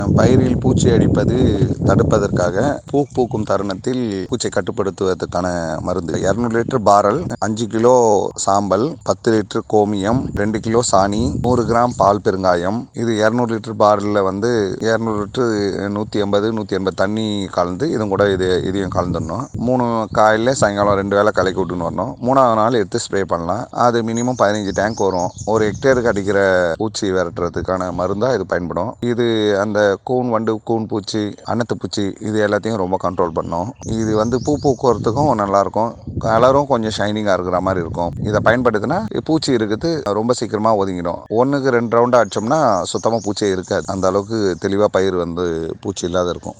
பயிரில் பூச்சி அடிப்பது தடுப்பதற்காக பூ பூக்கும் தருணத்தில் பூச்சை கட்டுப்படுத்துவதற்கான மருந்து இரநூறு லிட்டர் பாரல் அஞ்சு கிலோ சாம்பல் பத்து லிட்டர் கோமியம் ரெண்டு கிலோ சாணி நூறு கிராம் பால் பெருங்காயம் இது இரநூறு லிட்டர் பாரலில் வந்து இரநூறு லிட்டர் நூற்றி எண்பது நூற்றி எண்பது தண்ணி கலந்து இதுவும் கூட இது இதையும் கலந்துடணும் மூணு காலையில் சாயங்காலம் ரெண்டு வேளை கலக்கி விட்டுன்னு வரணும் மூணாவது நாள் எடுத்து ஸ்ப்ரே பண்ணலாம் அது மினிமம் பதினஞ்சு டேங்க் வரும் ஒரு ஹெக்டேருக்கு அடிக்கிற பூச்சி விரட்டுறதுக்கான மருந்தாக இது பயன்படும் இது அந்த கூன் வண்டு கூன் பூச்சி அன்னத்து பூச்சி இது எல்லாத்தையும் ரொம்ப கண்ட்ரோல் பண்ணும் இது வந்து பூ பூக்கிறதுக்கும் நல்லாயிருக்கும் கலரும் கொஞ்சம் ஷைனிங்காக இருக்கிற மாதிரி இருக்கும் இதை பயன்படுத்தினா பூச்சி இருக்குது ரொம்ப சீக்கிரமாக ஒதுங்கிடும் ஒன்றுக்கு ரெண்டு ரவுண்டு அடிச்சோம்னா சுத்தமாக பூச்சியே இருக்காது அந்த அளவுக்கு தெளிவாக பயிர் வந்து பூச்சி இல்லாத இருக்கும்